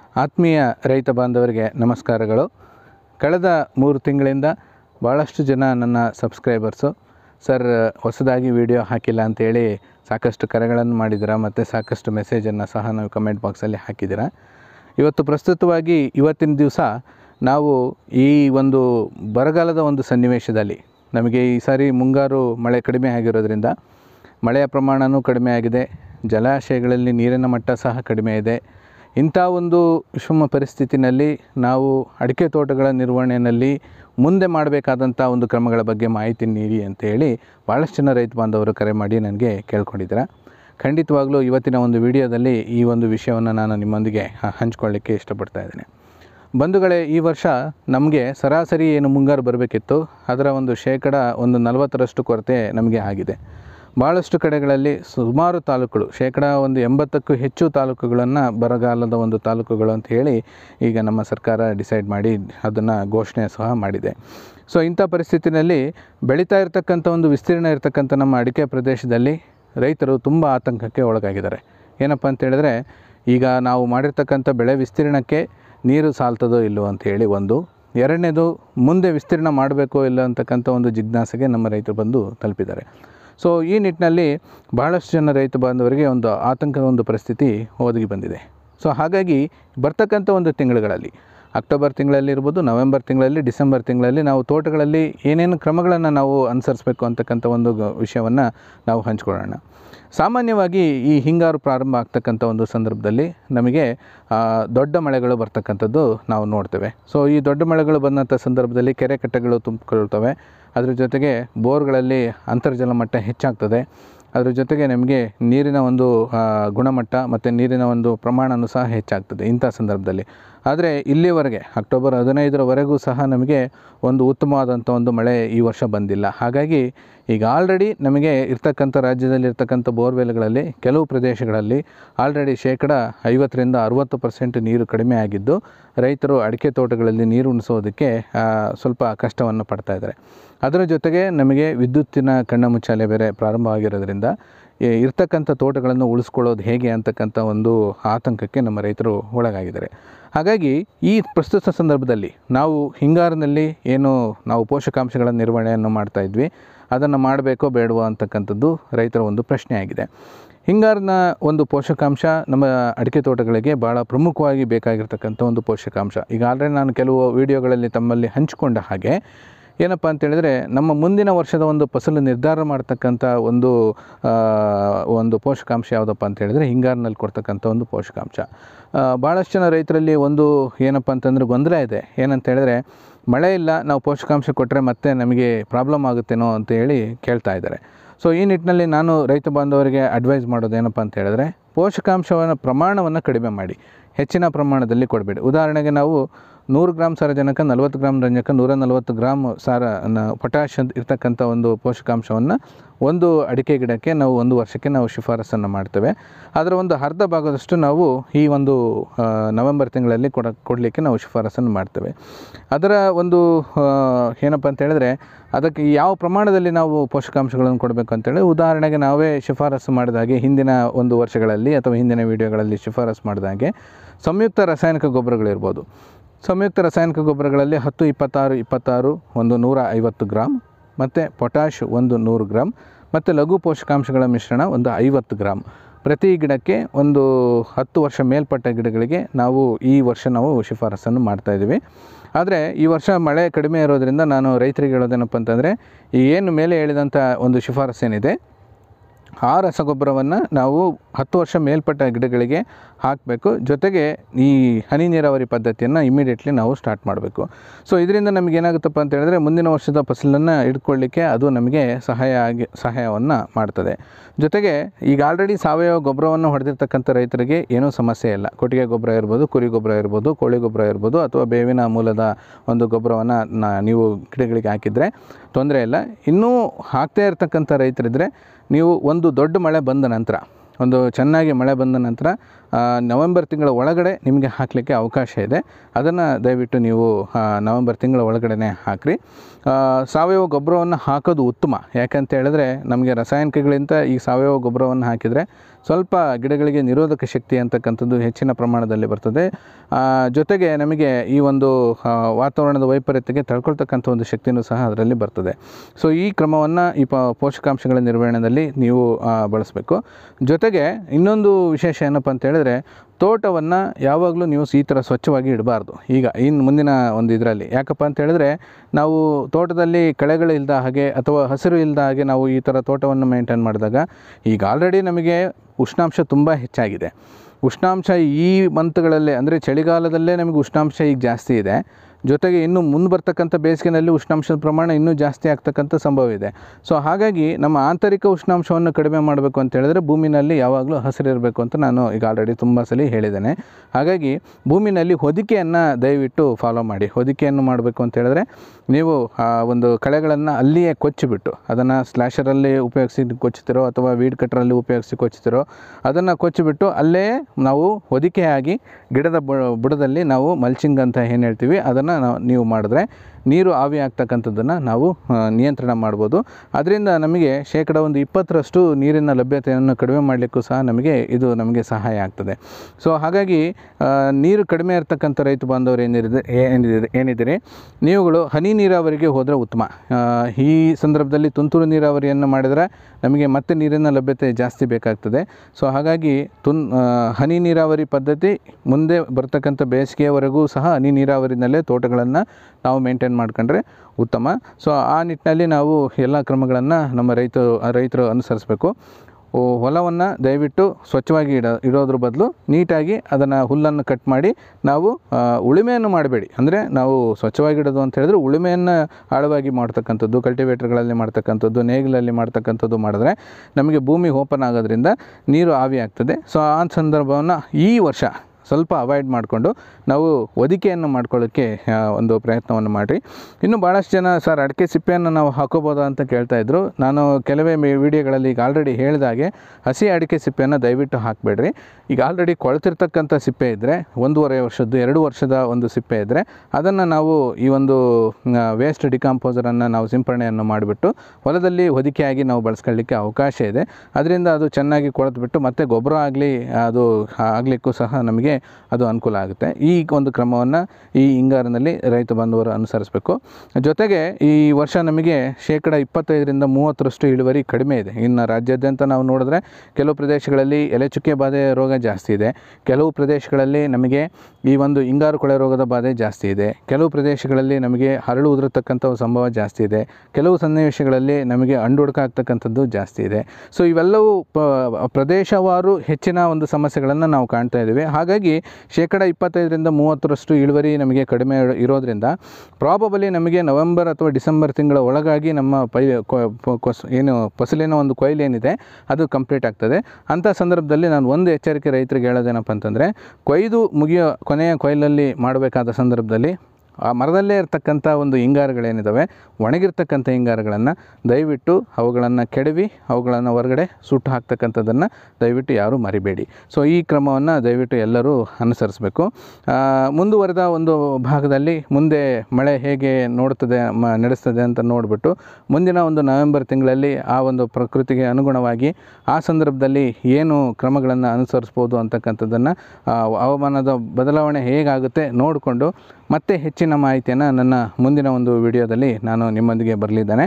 ಆತ್ಮೀಯ ರೈತ ಬಾಂಧವರಿಗೆ ನಮಸ್ಕಾರಗಳು ಕಳೆದ ಮೂರು ತಿಂಗಳಿಂದ ಭಾಳಷ್ಟು ಜನ ನನ್ನ ಸಬ್ಸ್ಕ್ರೈಬರ್ಸು ಸರ್ ಹೊಸದಾಗಿ ವಿಡಿಯೋ ಹಾಕಿಲ್ಲ ಅಂತೇಳಿ ಸಾಕಷ್ಟು ಕರೆಗಳನ್ನು ಮಾಡಿದ್ದೀರಾ ಮತ್ತು ಸಾಕಷ್ಟು ಮೆಸೇಜನ್ನು ಸಹ ನಾವು ಕಮೆಂಟ್ ಬಾಕ್ಸಲ್ಲಿ ಹಾಕಿದ್ದೀರಾ ಇವತ್ತು ಪ್ರಸ್ತುತವಾಗಿ ಇವತ್ತಿನ ದಿವಸ ನಾವು ಈ ಒಂದು ಬರಗಾಲದ ಒಂದು ಸನ್ನಿವೇಶದಲ್ಲಿ ನಮಗೆ ಈ ಸಾರಿ ಮುಂಗಾರು ಮಳೆ ಕಡಿಮೆ ಆಗಿರೋದ್ರಿಂದ ಮಳೆಯ ಪ್ರಮಾಣವೂ ಕಡಿಮೆ ಆಗಿದೆ ಜಲಾಶಯಗಳಲ್ಲಿ ನೀರಿನ ಮಟ್ಟ ಸಹ ಕಡಿಮೆ ಇದೆ ಇಂಥ ಒಂದು ವಿಷಮ ಪರಿಸ್ಥಿತಿನಲ್ಲಿ ನಾವು ಅಡಿಕೆ ತೋಟಗಳ ನಿರ್ವಹಣೆಯಲ್ಲಿ ಮುಂದೆ ಮಾಡಬೇಕಾದಂಥ ಒಂದು ಕ್ರಮಗಳ ಬಗ್ಗೆ ಮಾಹಿತಿ ನೀಡಿ ಅಂತೇಳಿ ಭಾಳಷ್ಟು ಜನ ರೈತ ಬಾಂಧವರು ಕರೆ ಮಾಡಿ ನನಗೆ ಕೇಳ್ಕೊಂಡಿದ್ದೀರಾ ಖಂಡಿತವಾಗ್ಲೂ ಇವತ್ತಿನ ಒಂದು ವಿಡಿಯೋದಲ್ಲಿ ಈ ಒಂದು ವಿಷಯವನ್ನು ನಾನು ನಿಮ್ಮೊಂದಿಗೆ ಹ- ಹಂಚ್ಕೊಳ್ಳಿಕ್ಕೆ ಇಷ್ಟಪಡ್ತಾ ಇದ್ದೇನೆ ಬಂಧುಗಳೇ ಈ ವರ್ಷ ನಮಗೆ ಸರಾಸರಿ ಏನು ಮುಂಗಾರು ಬರಬೇಕಿತ್ತು ಅದರ ಒಂದು ಶೇಕಡ ಒಂದು ನಲವತ್ತರಷ್ಟು ಕೊರತೆ ನಮಗೆ ಆಗಿದೆ ಭಾಳಷ್ಟು ಕಡೆಗಳಲ್ಲಿ ಸುಮಾರು ತಾಲೂಕುಗಳು ಶೇಕಡ ಒಂದು ಎಂಬತ್ತಕ್ಕೂ ಹೆಚ್ಚು ತಾಲೂಕುಗಳನ್ನು ಬರಗಾಲದ ಒಂದು ತಾಲೂಕುಗಳು ಅಂತ ಹೇಳಿ ಈಗ ನಮ್ಮ ಸರ್ಕಾರ ಡಿಸೈಡ್ ಮಾಡಿ ಅದನ್ನು ಘೋಷಣೆ ಸಹ ಮಾಡಿದೆ ಸೊ ಇಂಥ ಪರಿಸ್ಥಿತಿನಲ್ಲಿ ಬೆಳೀತಾ ಇರತಕ್ಕಂಥ ಒಂದು ವಿಸ್ತೀರ್ಣ ಇರತಕ್ಕಂಥ ನಮ್ಮ ಅಡಿಕೆ ಪ್ರದೇಶದಲ್ಲಿ ರೈತರು ತುಂಬ ಆತಂಕಕ್ಕೆ ಒಳಗಾಗಿದ್ದಾರೆ ಏನಪ್ಪ ಅಂತ ಹೇಳಿದ್ರೆ ಈಗ ನಾವು ಮಾಡಿರ್ತಕ್ಕಂಥ ಬೆಳೆ ವಿಸ್ತೀರ್ಣಕ್ಕೆ ನೀರು ಸಾಲ್ತದೋ ಇಲ್ಲವೋ ಅಂತ ಹೇಳಿ ಒಂದು ಎರಡನೇದು ಮುಂದೆ ವಿಸ್ತೀರ್ಣ ಮಾಡಬೇಕೋ ಇಲ್ಲ ಅಂತಕ್ಕಂಥ ಒಂದು ಜಿಜ್ಞಾಸೆಗೆ ನಮ್ಮ ರೈತರು ಬಂದು ತಲುಪಿದ್ದಾರೆ ಸೊ ಈ ನಿಟ್ಟಿನಲ್ಲಿ ಬಹಳಷ್ಟು ಜನ ರೈತ ಬಾಂಧವರಿಗೆ ಒಂದು ಆತಂಕದ ಒಂದು ಪರಿಸ್ಥಿತಿ ಒದಗಿ ಬಂದಿದೆ ಸೊ ಹಾಗಾಗಿ ಬರ್ತಕ್ಕಂಥ ಒಂದು ತಿಂಗಳುಗಳಲ್ಲಿ ಅಕ್ಟೋಬರ್ ತಿಂಗಳಲ್ಲಿ ಇರ್ಬೋದು ನವೆಂಬರ್ ತಿಂಗಳಲ್ಲಿ ಡಿಸೆಂಬರ್ ತಿಂಗಳಲ್ಲಿ ನಾವು ತೋಟಗಳಲ್ಲಿ ಏನೇನು ಕ್ರಮಗಳನ್ನು ನಾವು ಅನುಸರಿಸಬೇಕು ಅಂತಕ್ಕಂಥ ಒಂದು ವಿಷಯವನ್ನು ನಾವು ಹಂಚ್ಕೊಳ್ಳೋಣ ಸಾಮಾನ್ಯವಾಗಿ ಈ ಹಿಂಗಾರು ಪ್ರಾರಂಭ ಆಗ್ತಕ್ಕಂಥ ಒಂದು ಸಂದರ್ಭದಲ್ಲಿ ನಮಗೆ ಆ, ದೊಡ್ಡ ಮಳೆಗಳು ಬರ್ತಕ್ಕಂಥದ್ದು ನಾವು ನೋಡ್ತೇವೆ ಸೊ ಈ ದೊಡ್ಡ ಮಳೆಗಳು ಬಂದಂಥ ಸಂದರ್ಭದಲ್ಲಿ ಕೆರೆ ಕಟ್ಟೆಗಳು ತುಂಬಿಕೊಳ್ತವೆ ಅದ್ರ ಜೊತೆಗೆ ಬೋರ್ಗಳಲ್ಲಿ ಅಂತರ್ಜಲ ಮಟ್ಟ ಹೆಚ್ಚಾಗ್ತದೆ ಅದ್ರ ಜೊತೆಗೆ ನಮಗೆ ನೀರಿನ ಒಂದು ಆ, ಗುಣಮಟ್ಟ ಮತ್ತು ನೀರಿನ ಒಂದು ಪ್ರಮಾಣವೂ ಸಹ ಹೆಚ್ಚಾಗ್ತದೆ ಇಂಥ ಸಂದರ್ಭದಲ್ಲಿ ಆದರೆ ಇಲ್ಲಿವರೆಗೆ ಅಕ್ಟೋಬರ್ ಹದಿನೈದರವರೆಗೂ ಸಹ ನಮಗೆ ಒಂದು ಉತ್ತಮವಾದಂಥ ಒಂದು ಮಳೆ ಈ ವರ್ಷ ಬಂದಿಲ್ಲ ಹಾಗಾಗಿ ಈಗ ಆಲ್ರೆಡಿ ನಮಗೆ ಇರ್ತಕ್ಕಂಥ ರಾಜ್ಯದಲ್ಲಿ ಇರ್ತಕ್ಕಂಥ ಬೋರ್ವೆಲ್ಗಳಲ್ಲಿ ಕೆಲವು ಪ್ರದೇಶಗಳಲ್ಲಿ ಆಲ್ರೆಡಿ ಶೇಕಡ ಐವತ್ತರಿಂದ ಅರುವತ್ತು ಪರ್ಸೆಂಟ್ ನೀರು ಕಡಿಮೆ ಆಗಿದ್ದು ರೈತರು ಅಡಿಕೆ ತೋಟಗಳಲ್ಲಿ ನೀರು ಉಣಿಸೋದಕ್ಕೆ ಆ, ಸ್ವಲ್ಪ ಕಷ್ಟವನ್ನು ಪಡ್ತಾ ಇದ್ದಾರೆ ಅದರ ಜೊತೆಗೆ ನಮಗೆ ವಿದ್ಯುತ್ತಿನ ಕಣ್ಣಮುಚ್ಚಾಲೆ ಬೇರೆ ಪ್ರಾರಂಭ ಆಗಿರೋದ್ರಿಂದ ಈ ಇರ್ತಕ್ಕಂಥ ತೋಟಗಳನ್ನು ಉಳಿಸ್ಕೊಳ್ಳೋದು ಹೇಗೆ ಅಂತಕ್ಕಂಥ ಒಂದು ಆತಂಕಕ್ಕೆ ನಮ್ಮ ರೈತರು ಒಳಗಾಗಿದ್ದಾರೆ ಹಾಗಾಗಿ ಈ ಪ್ರಸ್ತುತ ಸಂದರ್ಭದಲ್ಲಿ ನಾವು ಹಿಂಗಾರಿನಲ್ಲಿ ಏನು ನಾವು ಪೋಷಕಾಂಶಗಳ ನಿರ್ವಹಣೆಯನ್ನು ಮಾಡ್ತಾ ಇದ್ವಿ ಅದನ್ನು ಮಾಡಬೇಕೋ ಬೇಡವೋ ಅಂತಕ್ಕಂಥದ್ದು ರೈತರ ಒಂದು ಪ್ರಶ್ನೆ ಆಗಿದೆ ಹಿಂಗಾರಿನ ಒಂದು ಪೋಷಕಾಂಶ ನಮ್ಮ ಅಡಿಕೆ ತೋಟಗಳಿಗೆ ಭಾಳ ಪ್ರಮುಖವಾಗಿ ಬೇಕಾಗಿರ್ತಕ್ಕಂಥ ಒಂದು ಪೋಷಕಾಂಶ ಈಗ ಆಲ್ರೆಡಿ ನಾನು ಕೆಲವು ವಿಡಿಯೋಗಳಲ್ಲಿ ತಮ್ಮಲ್ಲಿ ಹಂಚಿಕೊಂಡ ಹಾಗೆ ಏನಪ್ಪ ಅಂತೇಳಿದರೆ ನಮ್ಮ ಮುಂದಿನ ವರ್ಷದ ಒಂದು ಫಸಲು ನಿರ್ಧಾರ ಮಾಡ್ತಕ್ಕಂಥ ಒಂದು ಆ, ಒಂದು ಪೋಷಕಾಂಶ ಯಾವುದಪ್ಪ ಅಂತ ಹೇಳಿದರೆ ಹಿಂಗಾರಿನಲ್ಲಿ ಕೊಡ್ತಕ್ಕಂಥ ಒಂದು ಪೋಷಕಾಂಶ ಆ, ಭಾಳಷ್ಟು ಜನ ರೈತರಲ್ಲಿ ಒಂದು ಏನಪ್ಪ ಅಂತಂದರೆ ಗೊಂದಲ ಇದೆ ಏನಂತ ಹೇಳಿದ್ರೆ ಮಳೆ ಇಲ್ಲ ನಾವು ಪೋಷಕಾಂಶ ಕೊಟ್ಟರೆ ಮತ್ತೆ ನಮಗೆ ಪ್ರಾಬ್ಲಮ್ ಆಗುತ್ತೇನೋ ಅಂತ ಹೇಳಿ ಕೇಳ್ತಾ ಇದ್ದಾರೆ ಸೊ ಈ ನಿಟ್ಟಿನಲ್ಲಿ ನಾನು ರೈತ ಬಾಂಧವರಿಗೆ ಅಡ್ವೈಸ್ ಮಾಡೋದು ಏನಪ್ಪ ಅಂತ ಹೇಳಿದ್ರೆ ಪೋಷಕಾಂಶವನ್ನು ಪ್ರಮಾಣವನ್ನು ಕಡಿಮೆ ಮಾಡಿ ಹೆಚ್ಚಿನ ಪ್ರಮಾಣದಲ್ಲಿ ಕೊಡಬೇಡಿ ಉದಾಹರಣೆಗೆ ನಾವು ನೂರು ಗ್ರಾಮ್ ಸಾರಜನಕ ನಲವತ್ತು ಗ್ರಾಮ್ ರಂಜಕ ನೂರ ನಲವತ್ತು ಗ್ರಾಮ್ ಸಾರ ನ- ಪೊಟ್ಯಾಷ್ ಅಂತ ಇರ್ತಕ್ಕಂಥ ಒಂದು ಪೋಷಕಾಂಶವನ್ನು ಒಂದು ಅಡಿಕೆ ಗಿಡಕ್ಕೆ ನಾವು ಒಂದು ವರ್ಷಕ್ಕೆ ನಾವು ಶಿಫಾರಸನ್ನು ಮಾಡ್ತೇವೆ ಅದರ ಒಂದು ಅರ್ಧ ಭಾಗದಷ್ಟು ನಾವು ಈ ಒಂದು ಆ, ನವೆಂಬರ್ ತಿಂಗಳಲ್ಲಿ ಕೊಡ ಕೊಡಲಿಕ್ಕೆ ನಾವು ಶಿಫಾರಸನ್ನು ಮಾಡ್ತೇವೆ ಅದರ ಒಂದು ಆ, ಏನಪ್ಪ ಅಂತ ಹೇಳಿದ್ರೆ ಅದಕ್ಕೆ ಯಾವ ಪ್ರಮಾಣದಲ್ಲಿ ನಾವು ಪೋಷಕಾಂಶಗಳನ್ನು ಕೊಡಬೇಕು ಅಂತೇಳಿ ಉದಾಹರಣೆಗೆ ನಾವೇ ಶಿಫಾರಸು ಮಾಡಿದಾಗೆ ಹಿಂದಿನ ಒಂದು ವರ್ಷಗಳಲ್ಲಿ ಅಥವಾ ಹಿಂದಿನ ವಿಡಿಯೋಗಳಲ್ಲಿ ಶಿಫಾರಸು ಮಾಡಿದಾಗೆ ಸಂಯುಕ್ತ ರಾಸಾಯನಿಕ ಗೊಬ್ಬರಗಳಿರ್ಬೋದು ಸಂಯುಕ್ತ ರಾಸಾಯನಿಕ ಗೊಬ್ಬರಗಳಲ್ಲಿ ಹತ್ತು ಇಪ್ಪತ್ತಾರು ಇಪ್ಪತ್ತಾರು ಒಂದು ನೂರ ಐವತ್ತು ಗ್ರಾಮ್ ಮತ್ತು ಪೊಟ್ಯಾಷ್ ಒಂದು ನೂರು ಗ್ರಾಮ್ ಮತ್ತು ಲಘು ಪೋಷಕಾಂಶಗಳ ಮಿಶ್ರಣ ಒಂದು ಐವತ್ತು ಗ್ರಾಮ್ ಪ್ರತಿ ಗಿಡಕ್ಕೆ ಒಂದು ಹತ್ತು ವರ್ಷ ಮೇಲ್ಪಟ್ಟ ಗಿಡಗಳಿಗೆ ನಾವು ಈ ವರ್ಷ ನಾವು ಶಿಫಾರಸನ್ನು ಮಾಡ್ತಾ ಇದ್ದೀವಿ ಆದರೆ ಈ ವರ್ಷ ಮಳೆ ಕಡಿಮೆ ಇರೋದ್ರಿಂದ ನಾನು ರೈತರಿಗೆ ಹೇಳೋದೇನಪ್ಪ ಅಂತಂದರೆ ಈ ಏನು ಮೇಲೆ ಹೇಳಿದಂಥ ಒಂದು ಶಿಫಾರಸು ಏನಿದೆ ಆ ರಸಗೊಬ್ಬರವನ್ನು ನಾವು ಹತ್ತು ವರ್ಷ ಮೇಲ್ಪಟ್ಟ ಗಿಡಗಳಿಗೆ ಹಾಕಬೇಕು ಜೊತೆಗೆ ಈ ಹನಿ ನೀರಾವರಿ ಪದ್ಧತಿಯನ್ನು ಇಮಿಡಿಯೇಟ್ಲಿ ನಾವು ಸ್ಟಾರ್ಟ್ ಮಾಡಬೇಕು ಸೊ ಇದರಿಂದ ನಮಗೆ ಏನಾಗುತ್ತಪ್ಪ ಅಂತ ಹೇಳಿದ್ರೆ ಮುಂದಿನ ವರ್ಷದ ಫಸಲನ್ನು ಇಟ್ಕೊಳ್ಳಿಕ್ಕೆ ಅದು ನಮಗೆ ಸಹಾಯ ಆಗಿ ಸಹಾಯವನ್ನು ಮಾಡ್ತದೆ ಜೊತೆಗೆ ಈಗ ಆಲ್ರೆಡಿ ಸಾವಯವ ಗೊಬ್ಬರವನ್ನು ಹೊಡೆದಿರ್ತಕ್ಕಂಥ ರೈತರಿಗೆ ಏನೂ ಸಮಸ್ಯೆ ಇಲ್ಲ ಕೊಟ್ಟಿಗೆ ಗೊಬ್ಬರ ಇರ್ಬೋದು ಕುರಿ ಗೊಬ್ಬರ ಇರ್ಬೋದು ಕೋಳಿ ಗೊಬ್ಬರ ಇರ್ಬೋದು ಅಥವಾ ಬೇವಿನ ಮೂಲದ ಒಂದು ಗೊಬ್ಬರವನ್ನು ನಾ ನೀವು ಗಿಡಗಳಿಗೆ ಹಾಕಿದರೆ ತೊಂದರೆ ಇಲ್ಲ ಇನ್ನೂ ಹಾಕ್ತಾ ಇರ್ತಕ್ಕಂಥ ರೈತರಿದ್ದರೆ ನೀವು ಒಂದು ದೊಡ್ಡ ಮಳೆ ಬಂದ ನಂತರ ಒಂದು ಚೆನ್ನಾಗಿ ಮಳೆ ಬಂದ ನಂತರ ಆ, ನವೆಂಬರ್ ತಿಂಗಳ ಒಳಗಡೆ ನಿಮಗೆ ಹಾಕಲಿಕ್ಕೆ ಅವಕಾಶ ಇದೆ ಅದನ್ನು ದಯವಿಟ್ಟು ನೀವು ಆ, ನವೆಂಬರ್ ತಿಂಗಳ ಒಳಗಡೆ ಹಾಕಿರಿ ಸಾವಯವ ಗೊಬ್ಬರವನ್ನು ಹಾಕೋದು ಉತ್ತಮ ಯಾಕಂತ ಹೇಳಿದ್ರೆ ನಮಗೆ ರಾಸಾಯನಿಕಗಳಿಂದ ಈ ಸಾವಯವ ಗೊಬ್ಬರವನ್ನು ಹಾಕಿದರೆ ಸ್ವಲ್ಪ ಗಿಡಗಳಿಗೆ ನಿರೋಧಕ ಶಕ್ತಿ ಅಂತಕ್ಕಂಥದ್ದು ಹೆಚ್ಚಿನ ಪ್ರಮಾಣದಲ್ಲಿ ಬರ್ತದೆ ಆ, ಜೊತೆಗೆ ನಮಗೆ ಈ ಒಂದು ಆ, ವಾತಾವರಣದ ವೈಪರೀತ್ಯಕ್ಕೆ ತಡ್ಕೊಳ್ತಕ್ಕಂಥ ಒಂದು ಶಕ್ತಿನೂ ಸಹ ಅದರಲ್ಲಿ ಬರ್ತದೆ ಸೊ ಈ ಕ್ರಮವನ್ನು ಈ ಪ ಪೋಷಕಾಂಶಗಳ ನಿರ್ವಹಣೆಯಲ್ಲಿ ನೀವು ಆ, ಬಳಸಬೇಕು ಜೊತೆಗೆ ಇನ್ನೊಂದು ವಿಶೇಷ ಏನಪ್ಪ ಅಂತ ಹೇಳಿದ್ರೆ ತೋಟವನ್ನು ಯಾವಾಗಲೂ ನೀವು ಈ ಥರ ಸ್ವಚ್ಛವಾಗಿ ಇಡಬಾರ್ದು ಈಗ ಇನ್ನು ಮುಂದಿನ ಒಂದು ಇದರಲ್ಲಿ ಯಾಕಪ್ಪ ಅಂತ ಹೇಳಿದ್ರೆ ನಾವು ತೋಟದಲ್ಲಿ ಕಳೆಗಳು ಇಲ್ಲದ ಹಾಗೆ ಅಥವಾ ಹಸಿರು ಇಲ್ಲದ ಹಾಗೆ ನಾವು ಈ ಥರ ತೋಟವನ್ನು ಮೇಂಟೈನ್ ಮಾಡಿದಾಗ ಈಗ ಆಲ್ರೆಡಿ ನಮಗೆ ಉಷ್ಣಾಂಶ ತುಂಬ ಹೆಚ್ಚಾಗಿದೆ ಉಷ್ಣಾಂಶ ಈ ಮಂತ್ಗಳಲ್ಲೇ ಅಂದರೆ ಚಳಿಗಾಲದಲ್ಲೇ ನಮಗೆ ಉಷ್ಣಾಂಶ ಈಗ ಜಾಸ್ತಿ ಇದೆ ಜೊತೆಗೆ ಇನ್ನು ಮುಂದೆ ಬರ್ತಕ್ಕಂಥ ಬೇಸಿಗೆನಲ್ಲಿ ಉಷ್ಣಾಂಶದ ಪ್ರಮಾಣ ಇನ್ನೂ ಜಾಸ್ತಿ ಆಗ್ತಕ್ಕಂಥ ಸಂಭವ ಇದೆ ಸೊ ಹಾಗಾಗಿ ನಮ್ಮ ಆಂತರಿಕ ಉಷ್ಣಾಂಶವನ್ನು ಕಡಿಮೆ ಮಾಡಬೇಕು ಅಂತ ಹೇಳಿದ್ರೆ ಭೂಮಿನಲ್ಲಿ ಯಾವಾಗಲೂ ಹಸಿರಿರಬೇಕು ಅಂತ ನಾನು ಈಗ ಆಲ್ರೆಡಿ ತುಂಬ ಸಲ ಹೇಳಿದ್ದೇನೆ ಹಾಗಾಗಿ ಭೂಮಿನಲ್ಲಿ ಹೊದಿಕೆಯನ್ನು ದಯವಿಟ್ಟು ಫಾಲೋ ಮಾಡಿ ಹೊದಿಕೆಯನ್ನು ಮಾಡಬೇಕು ಅಂತ ಹೇಳಿದ್ರೆ ನೀವು ಆ ಒಂದು ಕಳೆಗಳನ್ನು ಅಲ್ಲಿಯೇ ಕೊಚ್ಚಿಬಿಟ್ಟು ಅದನ್ನು ಸ್ಲ್ಯಾಶರಲ್ಲಿ ಉಪಯೋಗಿಸಿ ಕೊಚ್ತಿರೋ ಅಥವಾ ವೀಡ್ ಕಟ್ರಲ್ಲಿ ಉಪಯೋಗಿಸಿ ಕೊಚ್ತಿರೋ ಅದನ್ನು ಕೊಚ್ಚಿಬಿಟ್ಟು ಅಲ್ಲೇ ನಾವು ಹೊದಿಕೆಯಾಗಿ ಗಿಡದ ಬು- ಬುಡದಲ್ಲಿ ನಾವು ಮಲ್ಚಿಂಗ್ ಅಂತ ಏನು ಹೇಳ್ತೀವಿ ಅದನ್ನು ನಾವು ನೀವು ಮಾಡಿದ್ರೆ ನೀರು ಆವಿ ಆಗ್ತಕ್ಕಂಥದ್ದನ್ನು ನಾವು ಆ, ನಿಯಂತ್ರಣ ಮಾಡ್ಬೋದು ಅದರಿಂದ ನಮಗೆ ಶೇಕಡ ಒಂದು ಇಪ್ಪತ್ತರಷ್ಟು ನೀರಿನ ಲಭ್ಯತೆಯನ್ನು ಕಡಿಮೆ ಮಾಡಲಿಕ್ಕೂ ಸಹ ನಮಗೆ ಇದು ನಮಗೆ ಸಹಾಯ ಆಗ್ತದೆ ಸೊ ಹಾಗಾಗಿ ಆ, ನೀರು ಕಡಿಮೆ ಇರ್ತಕ್ಕಂಥ ರೈತ ಬಾಂಧವರು ಏನಿದೆ ಏನಿದೆ ಏನಿದ್ದೀರಿ ನೀವುಗಳು ಹನಿ ನೀರಾವರಿಗೆ ಹೋದರೆ ಉತ್ತಮ ಆ, ಈ ಸಂದರ್ಭದಲ್ಲಿ ತುಂತುರು ನೀರಾವರಿಯನ್ನು ಮಾಡಿದರೆ ನಮಗೆ ಮತ್ತೆ ನೀರಿನ ಲಭ್ಯತೆ ಜಾಸ್ತಿ ಬೇಕಾಗ್ತದೆ ಸೊ ಹಾಗಾಗಿ ತುನ್ ಆ, ಹನಿ ನೀರಾವರಿ ಪದ್ಧತಿ ಮುಂದೆ ಬರ್ತಕ್ಕಂಥ ಬೇಸಿಗೆಯವರೆಗೂ ಸಹ ಹನಿ ನೀರಾವರಿನಲ್ಲೇ ತೋಟಗಳನ್ನು ನಾವು ಮೇಂಟೈನ್ ಮಾಡ್ಕೊಂಡ್ರೆ ಉತ್ತಮ ಸೊ ಆ ನಿಟ್ಟಿನಲ್ಲಿ ನಾವು ಎಲ್ಲ ಕ್ರಮಗಳನ್ನು ನಮ್ಮ ರೈತ ರೈತರು ಅನುಸರಿಸಬೇಕು ಹೊಲವನ್ನು ದಯವಿಟ್ಟು ಸ್ವಚ್ಛವಾಗಿ ಇಡ ಇಡೋದ್ರ ಬದಲು ನೀಟಾಗಿ ಅದನ್ನು ಹುಲ್ಲನ್ನು ಕಟ್ ಮಾಡಿ ನಾವು ಆ, ಉಳುಮೆಯನ್ನು ಮಾಡಬೇಡಿ ಅಂದರೆ ನಾವು ಸ್ವಚ್ಛವಾಗಿಡೋದು ಅಂತ ಹೇಳಿದ್ರೆ ಉಳುಮೆಯನ್ನು ಆಳವಾಗಿ ಮಾಡ್ತಕ್ಕಂಥದ್ದು ಕಲ್ಟಿವೇಟರ್ಗಳಲ್ಲಿ ಮಾಡ್ತಕ್ಕಂಥದ್ದು ನೇಗಿಲಲ್ಲಿ ಮಾಡ್ತಕ್ಕಂಥದ್ದು ಮಾಡಿದ್ರೆ ನಮಗೆ ಭೂಮಿ ಓಪನ್ ಆಗೋದ್ರಿಂದ ನೀರು ಆವಿ ಆಗ್ತದೆ ಸೊ ಆ ಸಂದರ್ಭವನ್ನು ಈ ವರ್ಷ ಸ್ವಲ್ಪ ಅವಾಯ್ಡ್ ಮಾಡಿಕೊಂಡು ನಾವು ಹೊದಿಕೆಯನ್ನು ಮಾಡ್ಕೊಳ್ಳೋಕ್ಕೆ ಆ, ಒಂದು ಪ್ರಯತ್ನವನ್ನು ಮಾಡಿರಿ ಇನ್ನು ಭಾಳಷ್ಟು ಜನ ಸರ್ ಅಡಿಕೆ ಸಿಪ್ಪೆಯನ್ನು ನಾವು ಹಾಕೋಬೋದಾ ಅಂತ ಕೇಳ್ತಾ ಇದ್ರು ನಾನು ಕೆಲವೇ ಮಿ ವಿಡಿಯೋಗಳಲ್ಲಿ ಈಗ ಆಲ್ರೆಡಿ ಹೇಳಿದಾಗೆ ಹಸಿ ಅಡಿಕೆ ಸಿಪ್ಪೆಯನ್ನು ದಯವಿಟ್ಟು ಹಾಕಬೇಡ್ರಿ ಈಗ ಆಲ್ರೆಡಿ ಕೊಳ್ತಿರ್ತಕ್ಕಂಥ ಸಿಪ್ಪೆ ಇದ್ದರೆ ಒಂದೂವರೆ ವರ್ಷದ್ದು ಎರಡು ವರ್ಷದ ಒಂದು ಸಿಪ್ಪೆ ಇದ್ದರೆ ಅದನ್ನು ನಾವು ಈ ಒಂದು ವೇಸ್ಟ್ ಡಿಕಾಂಪೋಸರನ್ನು ನಾವು ಸಿಂಪರಣೆಯನ್ನು ಮಾಡಿಬಿಟ್ಟು ಹೊಲದಲ್ಲಿ ಹೊದಿಕೆಯಾಗಿ ನಾವು ಬಳಸ್ಕೊಳ್ಳಿಕ್ಕೆ ಅವಕಾಶ ಇದೆ ಅದರಿಂದ ಅದು ಚೆನ್ನಾಗಿ ಕೊಳೆತ್ಬಿಟ್ಟು ಮತ್ತೆ ಗೊಬ್ಬರ ಆಗಲಿ ಅದು ಆಗಲಿಕ್ಕೂ ಸಹ ನಮಗೆ ಅದು ಅನುಕೂಲ ಆಗುತ್ತೆ ಈ ಒಂದು ಕ್ರಮವನ್ನು ಈ ಹಿಂಗಾರಿನಲ್ಲಿ ರೈತ ಬಾಂಧವರು ಅನುಸರಿಸಬೇಕು ಜೊತೆಗೆ ಈ ವರ್ಷ ನಮಗೆ ಶೇಕಡ ಇಪ್ಪತ್ತೈದರಿಂದ ಮೂವತ್ತರಷ್ಟು ಇಳುವರಿ ಕಡಿಮೆ ಇದೆ ಇನ್ನು ರಾಜ್ಯಾದ್ಯಂತ ನಾವು ನೋಡಿದ್ರೆ ಕೆಲವು ಪ್ರದೇಶಗಳಲ್ಲಿ ಎಲೆ ಚುಕ್ಕೆ ಬಾಧೆ ರೋಗ ಜಾಸ್ತಿ ಇದೆ ಕೆಲವು ಪ್ರದೇಶಗಳಲ್ಲಿ ನಮಗೆ ಈ ಒಂದು ಹಿಂಗಾರು ಕೊಳೆ ರೋಗದ ಬಾಧೆ ಜಾಸ್ತಿ ಇದೆ ಕೆಲವು ಪ್ರದೇಶಗಳಲ್ಲಿ ನಮಗೆ ಹರಳು ಉದುರತಕ್ಕಂಥ ಸಂಭವ ಜಾಸ್ತಿ ಇದೆ ಕೆಲವು ಸನ್ನಿವೇಶಗಳಲ್ಲಿ ನಮಗೆ ಅಂಡುಡ್ಕ ಆಗ್ತಕ್ಕಂಥದ್ದು ಜಾಸ್ತಿ ಇದೆ ಸೊ ಇವೆಲ್ಲವೂ ಪ ಪ್ರದೇಶವಾರು ಹೆಚ್ಚಿನ ಒಂದು ಸಮಸ್ಯೆಗಳನ್ನು ನಾವು ಕಾಣ್ತಾ ಇದ್ದೀವಿ ಹಾಗಾಗಿ ಶೇಕಡ ಇಪ್ಪತ್ತೈದರಿಂದ ಮೂವತ್ತರಷ್ಟು ಇಳುವರಿ ನಮಗೆ ಕಡಿಮೆ ಇರೋದ್ರಿಂದ ಪ್ರಾಬಬಲಿ ನಮಗೆ ನವೆಂಬರ್ ಅಥವಾ ಡಿಸೆಂಬರ್ ತಿಂಗಳ ಒಳಗಾಗಿ ನಮ್ಮ ಪೈ ಕೊ- ಪ- ಕೊಸ್ ಏನು ಫಸಲಿನ ಒಂದು ಕೊಯ್ಲು ಏನಿದೆ ಅದು ಕಂಪ್ಲೀಟ್ ಆಗ್ತದೆ ಅಂಥ ಸಂದರ್ಭದಲ್ಲಿ ನಾನು ಒಂದು ಎಚ್ಚರಿಕೆ ರೈತರಿಗೆ ಹೇಳೋದೇನಪ್ಪ ಅಂತಂದರೆ ಕೊಯ್ದು ಮುಗಿಯೋ ಕೊನೆಯ ಕೊಯ್ಲಲ್ಲಿ ಮಾಡಬೇಕಾದ ಸಂದರ್ಭದಲ್ಲಿ ಆ ಮರದಲ್ಲೇ ಇರ್ತಕ್ಕಂಥ ಒಂದು ಹಿಂಗಾರುಗಳೇನಿದ್ದಾವೆ ಒಣಗಿರ್ತಕ್ಕಂಥ ಹಿಂಗಾರುಗಳನ್ನು ದಯವಿಟ್ಟು ಅವುಗಳನ್ನು ಕೆಡವಿ ಅವುಗಳನ್ನು ಹೊರಗಡೆ ಸುಟ್ಟು ಹಾಕ್ತಕ್ಕಂಥದ್ದನ್ನು ದಯವಿಟ್ಟು ಯಾರೂ ಮರಿಬೇಡಿ ಸೊ ಈ ಕ್ರಮವನ್ನು ದಯವಿಟ್ಟು ಎಲ್ಲರೂ ಅನುಸರಿಸಬೇಕು ಆ, ಮುಂದುವರೆದ ಒಂದು ಭಾಗದಲ್ಲಿ ಮುಂದೆ ಮಳೆ ಹೇಗೆ ನೋಡ್ತದೆ ಮ ನಡೆಸ್ತದೆ ಅಂತ ನೋಡಿಬಿಟ್ಟು ಮುಂದಿನ ಒಂದು ನವೆಂಬರ್ ತಿಂಗಳಲ್ಲಿ ಆ ಒಂದು ಪ್ರಕೃತಿಗೆ ಅನುಗುಣವಾಗಿ ಆ ಸಂದರ್ಭದಲ್ಲಿ ಏನು ಕ್ರಮಗಳನ್ನು ಅನುಸರಿಸ್ಬೋದು ಅಂತಕ್ಕಂಥದ್ದನ್ನು ಆ, ಹವಾಮಾನದ ಬದಲಾವಣೆ ಹೇಗಾಗುತ್ತೆ ನೋಡಿಕೊಂಡು ಮತ್ತೆ ಹೆಚ್ಚಿನ ಮಾಹಿತಿಯನ್ನು ನನ್ನ ಮುಂದಿನ ಒಂದು ವಿಡಿಯೋದಲ್ಲಿ ನಾನು ನಿಮ್ಮೊಂದಿಗೆ ಬರಲಿದ್ದೇನೆ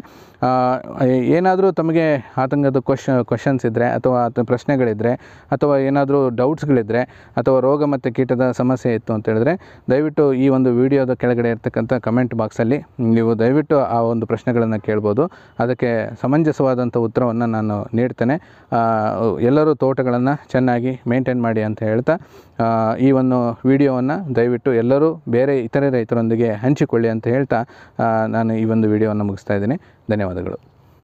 ಏನಾದರೂ ತಮಗೆ ಆತಂಕದ ಕ್ವಶ್ ಕ್ವಶನ್ಸ್ ಇದ್ದರೆ ಅಥವಾ ಅಥ- ಪ್ರಶ್ನೆಗಳಿದ್ದರೆ ಅಥವಾ ಏನಾದರೂ ಡೌಟ್ಸ್ಗಳಿದ್ದರೆ ಅಥವಾ ರೋಗ ಮತ್ತು ಕೀಟದ ಸಮಸ್ಯೆ ಇತ್ತು ಅಂತ ಹೇಳಿದ್ರೆ ದಯವಿಟ್ಟು ಈ ಒಂದು ವಿಡಿಯೋದ ಕೆಳಗಡೆ ಇರ್ತಕ್ಕಂಥ ಕಮೆಂಟ್ ಬಾಕ್ಸಲ್ಲಿ ನೀವು ದಯವಿಟ್ಟು ಆ ಒಂದು ಪ್ರಶ್ನೆಗಳನ್ನು ಕೇಳ್ಬೋದು ಅದಕ್ಕೆ ಸಮಂಜಸವಾದಂಥ ಉತ್ತರವನ್ನು ನಾನು ನೀಡ್ತೇನೆ ಆ, ಎಲ್ಲರೂ ತೋಟಗಳನ್ನು ಚೆನ್ನಾಗಿ ಮೇಂಟೈನ್ ಮಾಡಿ ಅಂತ ಹೇಳ್ತಾ ಆ, ಈ ಒಂದು ವಿಡಿಯೋವನ್ನು ದಯವಿಟ್ಟು ಎಲ್ಲರೂ ಬೇರೆ ಇತರೆ ರೈತರೊಂದಿಗೆ ಹಂಚಿಕೊಳ್ಳಿ ಅಂತ ಹೇಳ್ತಾ ಆ, ನಾನು ಈ ಒಂದು ವಿಡಿಯೋವನ್ನು ಮುಗಿಸ್ತಾ ಇದ್ದೀನಿ ಧನ್ಯವಾದಗಳು